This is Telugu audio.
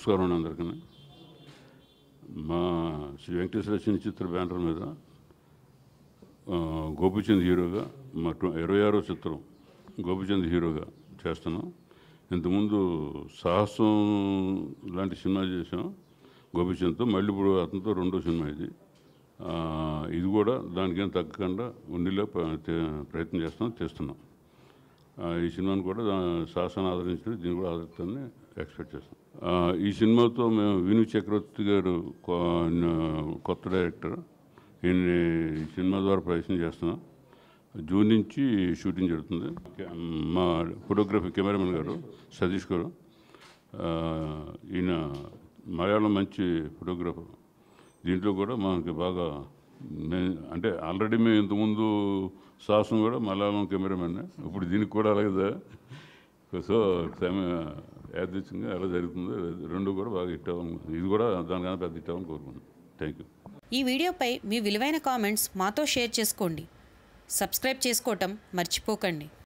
నమస్కారం అండి అందరికీ మా శ్రీ వెంకటేశ్వర చిన్న చిత్ర బ్యానర్ మీద ఆ, గోపిచంద్ హీరోగా మా టు- ఇరవై ఆరో చిత్రం గోపిచంద్ హీరోగా చేస్తున్నాం ఇంతకుముందు సాహసం లాంటి సినిమా చేసాం గోపిచంద్తో మళ్ళీ ఇప్పుడు అతనితో రెండో సినిమా ఇది ఆ, ఇది కూడా దానికేం తగ్గకుండా ఉండిలో ప్ర- తే- ప్రయత్నం చేస్తున్నాం చేస్తున్నాం ఆ, ఈ సినిమాను కూడా దా- శాసన ఆదరించిన దీన్ని కూడా ఆదరిస్తానని ఎక్స్పెక్ట్ చేస్తాం ఆ, ఈ సినిమాతో మేము విను చక్రవర్తి గారు కొ- న- కొత్త డైరెక్టర్ ఈయన ఈ సినిమా ద్వారా ప్రయత్నం చేస్తున్నాం జూన్ నుంచి షూటింగ్ జరుగుతుంది కె- మా ఫోటోగ్రఫీ కెమెరామెన్ గారు సతీష్ గారు ఆ, ఈయన మలయాళం మంచి ఫోటోగ్రాఫర్ దీంట్లో కూడా మనకి బాగా మే- అంటే ఆల్రెడీ మేము ఇంతకుముందు సాహసం కూడా మలయాళం కెమెరామెన్ ఇప్పుడు దీనికి కూడా అలాగే సో సమయ యాదృచ్ఛంగా ఎలా జరుగుతుందో రెండు కూడా బాగా హిట్ అవ్వాలి ఇది కూడా దానికన్నా పెద్ద హిట్ అవ్వాలని కోరుకుంటున్నాను థ్యాంక్ యూ ఈ వీడియోపై మీ విలువైన కామెంట్స్ మాతో షేర్ చేసుకోండి సబ్స్క్రైబ్ చేసుకోవటం మర్చిపోకండి